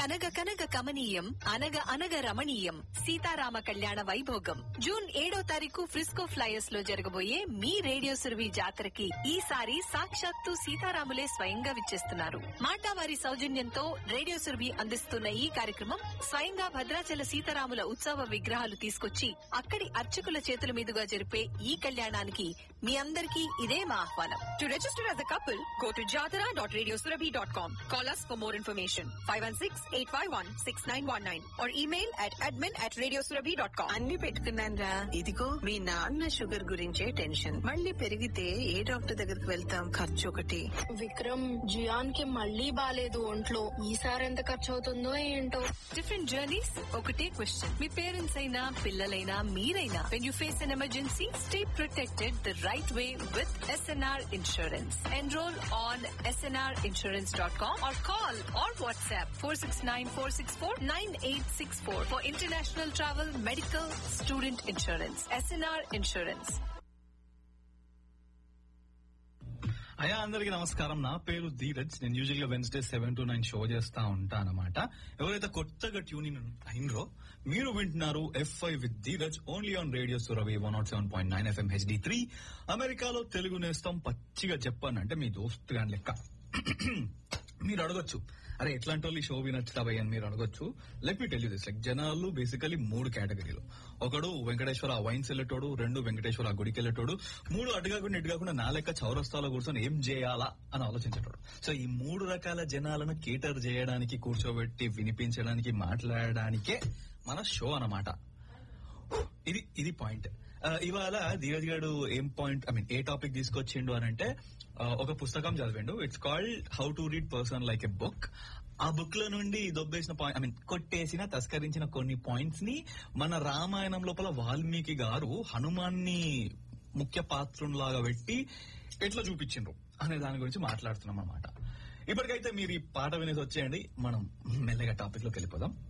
కనగ కనగ కమనీయం అనగ అనగ రమణీయం సీతారామ కళ్యాణ వైభోగం జూన్ ఏడో తారీఖు ఫ్రిస్కో ఫ్లైయర్స్ లో జరగబోయే మీ రేడియో సురభి జాతరకి ఈసారి సాక్షాత్తు సీతారాములే స్వయంగా విచ్చేస్తున్నారు మాటావారి సౌజన్యంతో రేడియో సురభి అందిస్తున్న ఈ కార్యక్రమం స్వయంగా భద్రాచల సీతారాముల ఉత్సవ విగ్రహాలు తీసుకొచ్చి అక్కడి అర్చకుల చేతుల మీదుగా జరిపే ఈ కళ్యాణానికి మీ అందరికీ ఇదే మా ఆహ్వానం to register as a couple go to jatara.radiosurabhi.com call us for more information 516-851-6919 or email at admin at radiosurabhi.com అన్ని పెట్టుకున్నాను రా ఇదిగో మీ నాన్న షుగర్ గురించే టెన్షన్ మళ్ళీ పెరిగితే ఏ డాక్టర్ దగ్గరికి వెళ్తాం ఖర్చు ఒకటి విక్రమ్ జియాన్ కి మళ్ళీ బాలేదు ఒంట్లో ఈసారి ఎంత ఖర్చు అవుతుందో ఏంటో డిఫరెంట్ జర్నీస్ ఒకటే క్వశ్చన్ మీ పేరెంట్స్ అయినా పిల్లలైనా మీరైనా when you face an emergency stay protected the right way with SNR insurance enrol on SNR insurance dot com or call or WhatsApp four six nine four six four nine eight six four for international travel medical student insurance SNR insurance అయా అందరికి నమస్కారం నా పేరు ధీరజ్ నేను usual గా Wednesday seven to nine show చేస్తా ఉంటా అనమాట ఎవరైతే కొత్తగా ట్యూనింగ్ అయినరో మీరు వింటున్నారు ఎఫ్ఐ with Dheeraj only on radio Surabhi one not seven point nine FM HD three అమెరికాలో తెలుగు నేస్తాం పచ్చిగా చెప్పాను అంటే మీ దోస్తు గాని లెక్క మీరు అడగొచ్చు అరే ఎట్లాంటి వాళ్ళు ఈ షో వినొచ్చుతావయ్య అని మీరు అడగొచ్చు let me tell you this like జనాలు బేసికలీ మూడు కేటగిరీలు ఒకడు వెంకటేశ్వర వైన్స్ వెళ్ళేటోడు రెండు వెంకటేశ్వర గుడికి వెళ్ళేటోడు మూడు అటు కాకుండా ఇటు కాకుండా నా లెక్క చౌరస్తాలో కూర్చొని ఏం చేయాలా అని ఆలోచించేటోడు సో ఈ మూడు రకాల జనాలను కేటర్ చేయడానికి కూర్చోబెట్టి వినిపించడానికి మాట్లాడడానికే మన షో అన్నమాట ఇది ఇది పాయింట్ ఇవాళ ధీరజ్ గారు ఏం point I mean a topic తీసుకొచ్చిండు అని అంటే ఆ, ఒక పుస్తకం చదివిండు it's called how to read person like a book ఆ బుక్ లో నుండి దొబ్బేసిన పాయింట్ ఐ మీన్ కొట్టేసిన తస్కరించిన కొన్ని పాయింట్స్ ని మన రామాయణం లోపల వాల్మీకి గారు హనుమాన్ని ముఖ్య పాత్రులాగా పెట్టి ఎట్లా చూపించిండ్రు అనే దాని గురించి మాట్లాడుతున్నాం అన్నమాట ఇప్పటికైతే మీరు ఈ పాట వినేసి వచ్చేయండి మనం మెల్లగా టాపిక్ లోకి వెళ్ళిపోదాం